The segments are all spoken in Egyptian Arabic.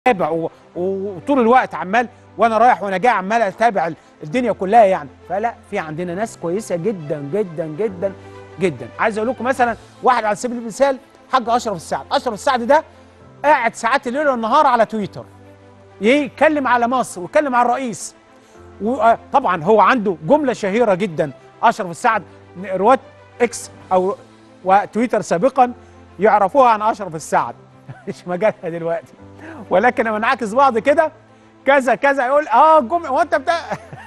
اتابع و- وطول الوقت عمال وانا رايح وانا جاي عمال اتابع ال- الدنيا كلها يعني فلا في عندنا ناس كويسه جدا جدا جدا جدا عايز اقول لكم مثلا واحد على سبيل المثال حاج اشرف السعد اشرف السعد ده قاعد ساعات الليل والنهار على تويتر يتكلم على مصر ويتكلم على الرئيس وطبعا هو عنده جمله شهيره جدا اشرف السعد رواد اكس او وتويتر سابقا يعرفوها عن اشرف السعد مش مجالها دلوقتي ولكن لما نعكس بعض كده كذا كذا يقول اه جمله هو انت بتاع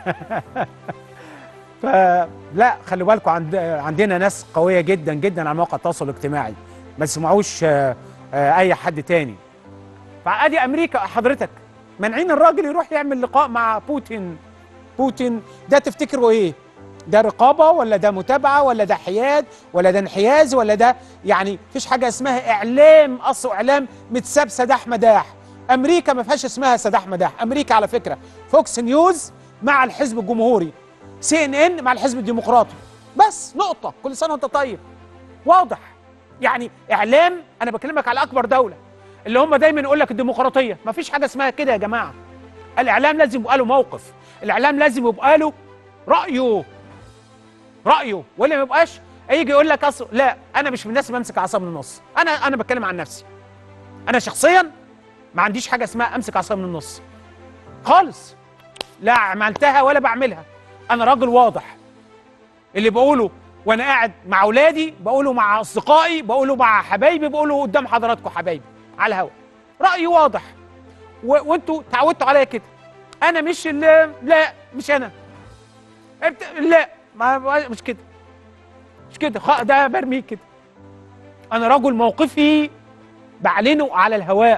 فلا خلوا بالكم عند عندنا ناس قويه جدا جدا على مواقع التواصل الاجتماعي ما تسمعوش آه، آه، اي حد تاني فادي امريكا حضرتك مانعين الراجل يروح يعمل لقاء مع بوتين بوتين ده تفتكروا ايه ده رقابه ولا ده متابعه ولا ده حياد ولا ده انحياز ولا ده يعني مفيش حاجه اسمها اعلام اصل اعلام متساب سداح مداح امريكا ما فيهاش اسمها سداح مداح امريكا على فكره فوكس نيوز مع الحزب الجمهوري سي ان ان مع الحزب الديمقراطي بس نقطه كل سنه وانت طيب واضح يعني اعلام انا بكلمك على اكبر دوله اللي هم دايما يقول لك الديمقراطيه ما فيش حاجه اسمها كده يا جماعه الاعلام لازم يبقى له موقف الاعلام لازم يبقى له رايه رايه ولا ما يبقاش يجي يقول لك اصل لا انا مش من الناس اللي بمسك اعصاب من النص انا انا بتكلم عن نفسي انا شخصيا ما عنديش حاجه اسمها امسك اعصاب من النص خالص لا عملتها ولا بعملها انا راجل واضح اللي بقوله وانا قاعد مع اولادي بقوله مع اصدقائي بقوله مع حبايبي بقوله قدام حضراتكم حبايبي على الهوا رايي واضح و... وانتوا تعودتوا عليا كده انا مش اللي لا مش انا انت لا ما ما- مش كده مش كده خ... ده برميه كده انا رجل موقفي بعلنه على الهواء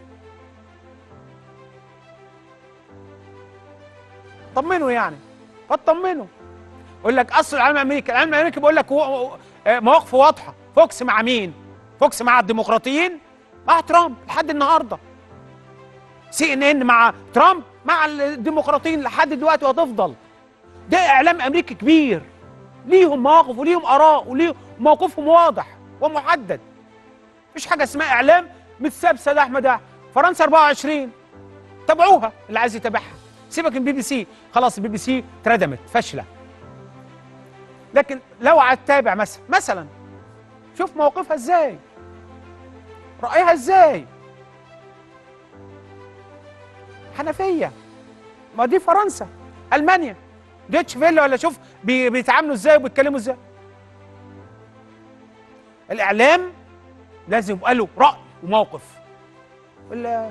طمنوا يعني فاطمنوا يقول لك اصل العالم الامريكي العالم الامريكي بيقول لك هو- آه، مواقفه واضحه فوكس مع مين فوكس مع الديمقراطيين مع ترامب لحد النهارده سي ان ان مع ترامب مع الديمقراطيين لحد دلوقتي وهتفضل ده اعلام امريكي كبير ليهم مواقف وليهم اراء وليهم موقفهم واضح ومحدد مفيش حاجه اسمها اعلام متساب سداح مداح فرنسا 24 تابعوها اللي عايز يتابعها سيبك من بي بي سي خلاص البي بي سي اتردمت فاشله لكن لو هتتابع مثلا مثلا شوف موقفها ازاي رايها ازاي حنفيه ما دي فرنسا المانيا دوتش فيلا ولا شوف بي- بيتعاملوا ازاي وبيتكلموا ازاي الاعلام لازم يبقى له راي وموقف ولا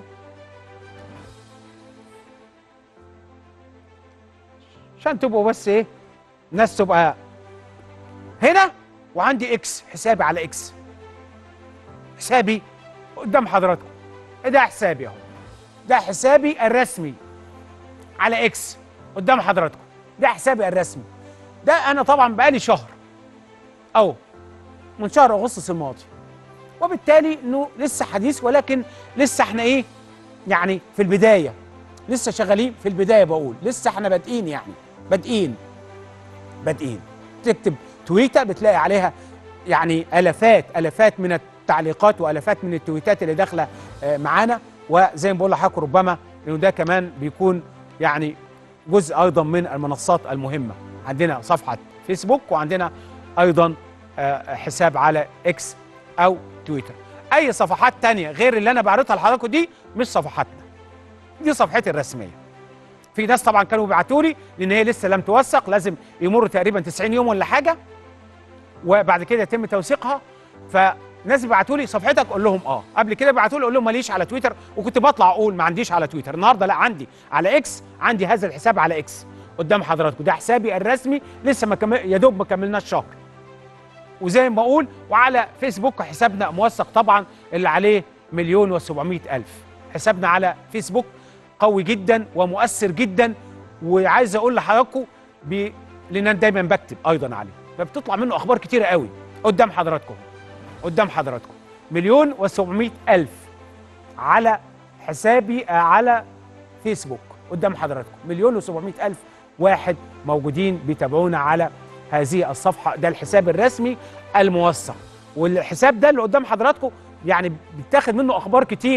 عشان تبقوا بس ايه ناس تبقى هنا وعندي اكس حسابي على اكس حسابي قدام حضراتكم ده حسابي اهو ده حسابي الرسمي على اكس قدام حضراتكم ده حسابي الرسمي ده انا طبعا بقالي شهر او من شهر اغسطس الماضي وبالتالي انه لسه حديث ولكن لسه احنا ايه يعني في البدايه لسه شغالين في البدايه بقول لسه احنا بادئين يعني بادئين بادئين تكتب تويته بتلاقي عليها يعني الافات الافات من التعليقات والافات من التويتات اللي داخله آه، معانا وزي ما بقول لحضرتك ربما انه ده كمان بيكون يعني جزء ايضا من المنصات المهمه عندنا صفحه فيسبوك وعندنا ايضا آه، حساب على اكس او تويتر اي صفحات تانية غير اللي انا بعرضها لحضراتكم دي مش صفحاتنا دي صفحتي الرسميه في ناس طبعا كانوا بيبعتوا لي لان هي لسه لم توثق لازم يمر تقريبا 90 يوم ولا حاجه وبعد كده يتم توثيقها فناس بيبعتوا لي صفحتك اقول لهم اه قبل كده بيبعتوا لي اقول لهم ماليش على تويتر وكنت بطلع اقول ما عنديش على تويتر النهارده لا عندي على اكس عندي هذا الحساب على اكس قدام حضراتكم ده حسابي الرسمي لسه ما كمل يا دوب ما كملناش شهر وزي ما بقول وعلى فيسبوك حسابنا موثق طبعا اللي عليه مليون و700 الف حسابنا على فيسبوك قوي جدا ومؤثر جدا وعايز اقول لحضراتكم ب... لان انا دايما بكتب ايضا عليه فبتطلع منه اخبار كتيره قوي قدام حضراتكم قدام حضراتكم مليون و700 الف على حسابي آه، على فيسبوك قدام حضراتكم مليون و700 الف واحد موجودين بيتابعونا على هذه الصفحه ده الحساب الرسمي الموثق والحساب ده اللي قدام حضراتكم يعني بيتاخد منه اخبار كتيره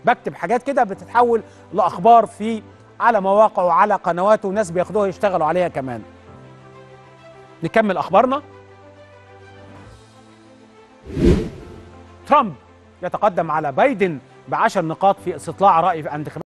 بكتب حاجات كده بتتحول لاخبار في على مواقع وعلى قنوات وناس بياخدوها يشتغلوا عليها كمان نكمل اخبارنا ترامب يتقدم على بايدن بعشر نقاط في استطلاع رأي في انتخابات